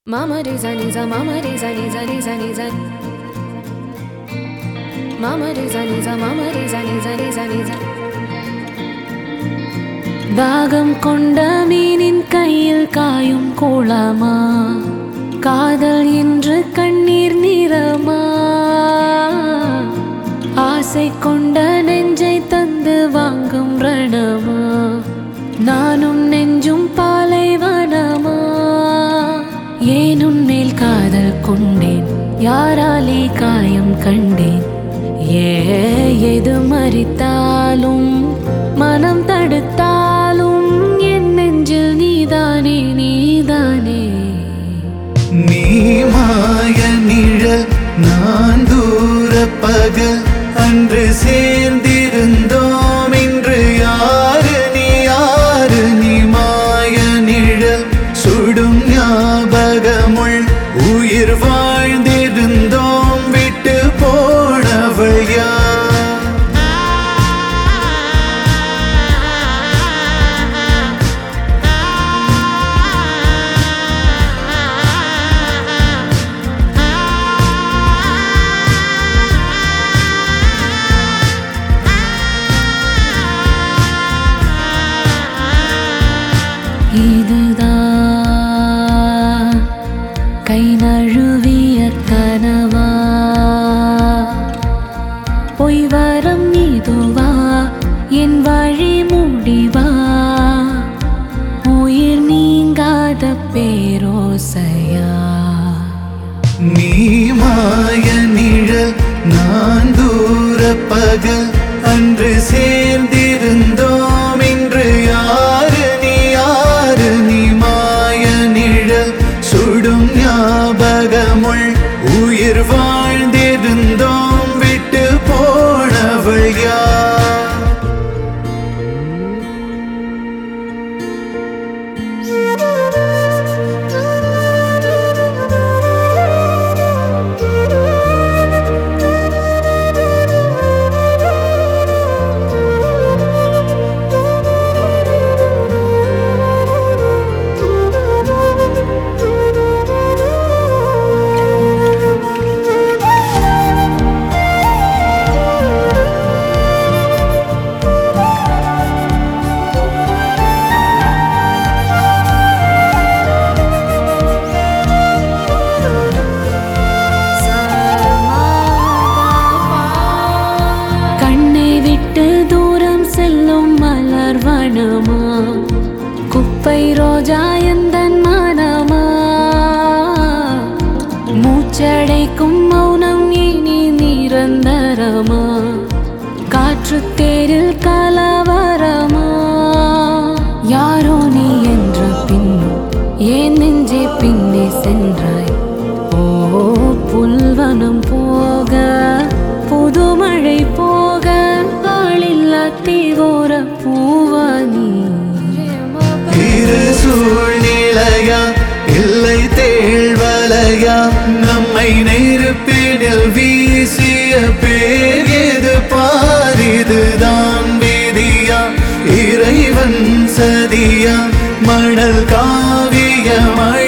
Mama re za ni za mama re za ni za ni za ni za Mama re za ni za mama re za ni za ni za ni za தாகம் கொண்ட மீனின் கையில் காயும் கோலமா காதல் என்று கண்ணீர் நிறமா ஆசை கொண்ட நெஞ்சை தந்து வாங்கும் ரணமா நானும் நெஞ்சும் பாலைவனமா ஏன் உன்மேல் காதல் கொண்டேன் யாராலே காயம் கண்டேன் ஏ எது மறித்தாலும் மனம் தடுத்தாலும் என் நெஞ்சில் நீதானே நீதானே நீ மாய நிழல் நான் தூர பகல் அன்று சேர்ந்திருந்தோம் இன்று யாரு நீ யாரு நீ மாய நிழல் சுடும் ஞாபகமுள் உயிர் வாழ்ந்திருந்தோம் விட்டு போனவள் யார் இதுதான் கை நழுவிய கனவா பொய் வரம் இதுவா என் வழி முடிவா உயிர் நீங்காத பேரோசையா நீ மாய நிழல் நான் தூர பகல் அன்று சேர்ந்திருந்தோம் இன்று யாரு நீ யாரு நீ மாய நிழல் சுடும் ஞாபகமுள் உயிர் வாழ்ந்திருந்தோம் விட்டு போனவள் யார் கண்ணை விட்டு தூரம் செல்லும் மலர் வனமா குப்பை ரோஜா எந்தன் மனமா மூச்சடைக்கும் மௌனம் இனி நிரந்தரமா காற்று தேரில் கலவரமா யாரோ நீ என்ற பின்னும் ஏன் நெஞ்சே பின்னே சென்றாய் ஓ புல்வனம் போக புதுமழை போக ஆளில்லா தீவோர பூவானி இரு சூழ்நிலையா இல்லை தேழ்வலையா நம்மை நெருப்பினில் வீசிய பேர் எது பாரிதுதான் விதியா இறைவன் சதியா மணல் காவிய மழை